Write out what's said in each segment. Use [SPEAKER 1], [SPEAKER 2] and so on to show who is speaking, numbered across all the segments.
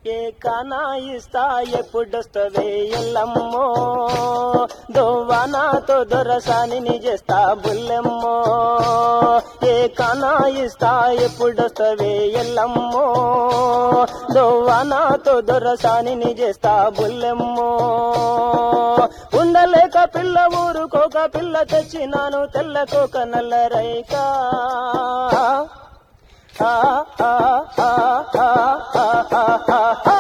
[SPEAKER 1] ఏ కానాయిస్తా ఎప్పుడొస్తవే ఎల్లమ్మో దోవానాతో దొరసాని చేస్తా బుల్లెమ్మో ఏ కానాయిస్తా ఎప్పుడొస్తవే ఎల్లమ్మో దోవానాతో దొరసాని చేస్తా బుల్లెమ్మో ఉండలేక పిల్ల ఊరుకోక పిల్ల తెచ్చినాను తెల్లకోక నల్ల రైకా ఆ ఆ ఆ ఆ ఆ ఆ ఆ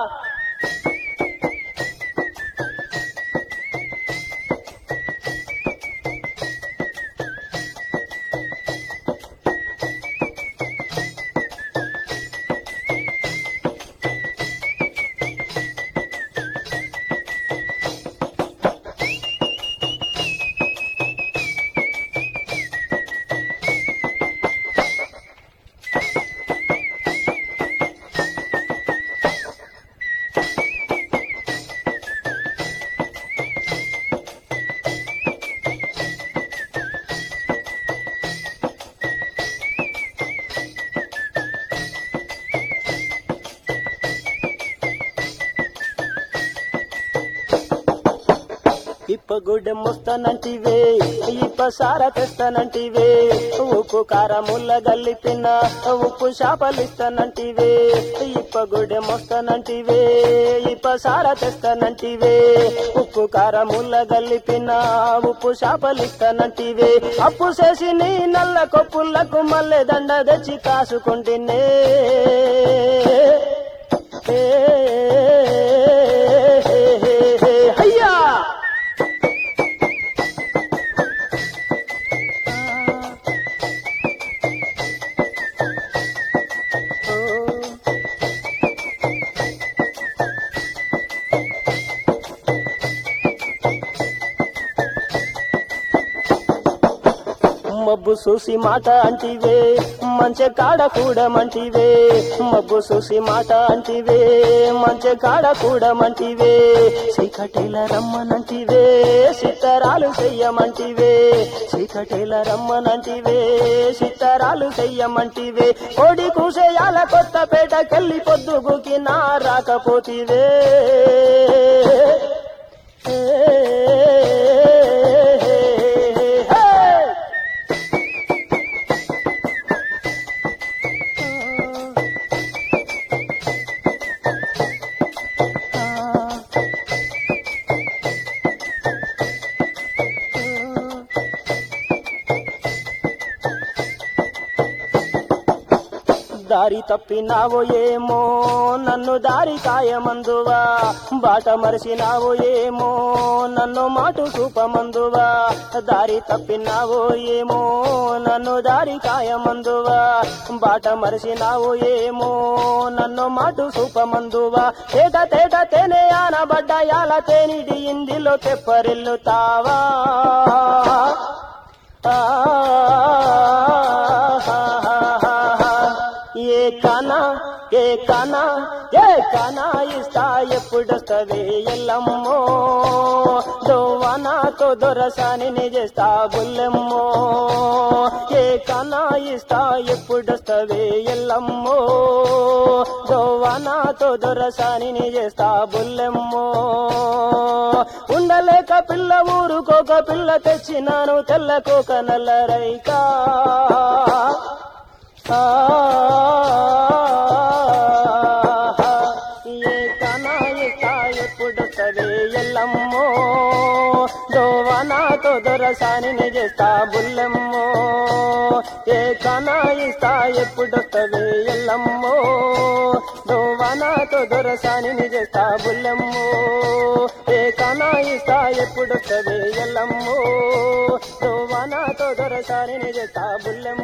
[SPEAKER 1] ఇప్పగుడ్డెం వస్తానంటివే ఇప్ప సార తెస్తానంటివే ఉప్పు కారముల్ల గల్లిపిన ఉప్పు చేపలిస్తానంటివే ఇప్పగుడ్డెం వస్తానంటివే ఇప్ప సార తెస్తానంటివే ఉప్పు కారముల్ల గల్లిపిన ఉప్పు చేపలిస్తానంటివే అప్పు చేసి నీ నల్ల కొప్పులకు మల్లె దండ తెచ్చి కాసుకుంటేనే ఏ అయ్యా మబ్బు చూసి మాట అంటివే మంచె కాడ కూడమంటివే మబ్బు చూసి మాట అంటివే మంచె కాడ కూడమంటివే చీకటేల రమ్మనంటివే సిత్తరాలు చెయ్యమంటివే చీకటేల రమ్మనంటివే సిత్తరాలు చెయ్యమంటివే కోడి కూసేయాల కొత్త పేటకెళ్ళి పొద్దుగుకి నా రాకపోతివే హే దారి తప్పినావో ఏమో నన్ను దారి కాయమందువా బాట మరిసినావో ఏమో నన్ను మాటు చూపమందువా దారి తప్పినావో ఏమో నన్ను దారి కాయమందువా బాట మరిసినావో ఏమో నన్ను మాటు చూపమందువా తేట తేట తేనే ఆనబడ్డ యాల తేనిడి ఇందిలో తెప్పరిల్లుతావా ఏ కానా ఏ కానా ఏ కానా ఇస్తా ఎప్పుడొస్తవే ఎల్లమ్మో దోవానాతో దొరసాని చేస్తా బుల్లెమ్మో ఏ కానా ఇస్తా ఎప్పుడొస్తవే ఎల్లమ్మో దోవానాతో దొరసాని చేస్తా బుల్లెమ్మో ఉండలేక పిల్ల ఊరుకోక పిల్ల తెచ్చినాను తెల్లకోక నల్ల రైకా ఆ ఏ కనాయిస్తా ఎప్పుడు సరే ఎల్లమ్మో దోవనాతో దొరసాని చేస్తా బుల్లెమ్మో ఏ కనాయిస్తా ఎప్పుడు సరే ఎల్లమ్మో దోవనాతో దొరసాని చేస్తా బుల్లెమ్మో ఏ కనాయిస్తా ఎప్పుడు సరే ఎల్లమ్మో దోవనాతో దొరసాని చేస్తా బుల్లెమ్మో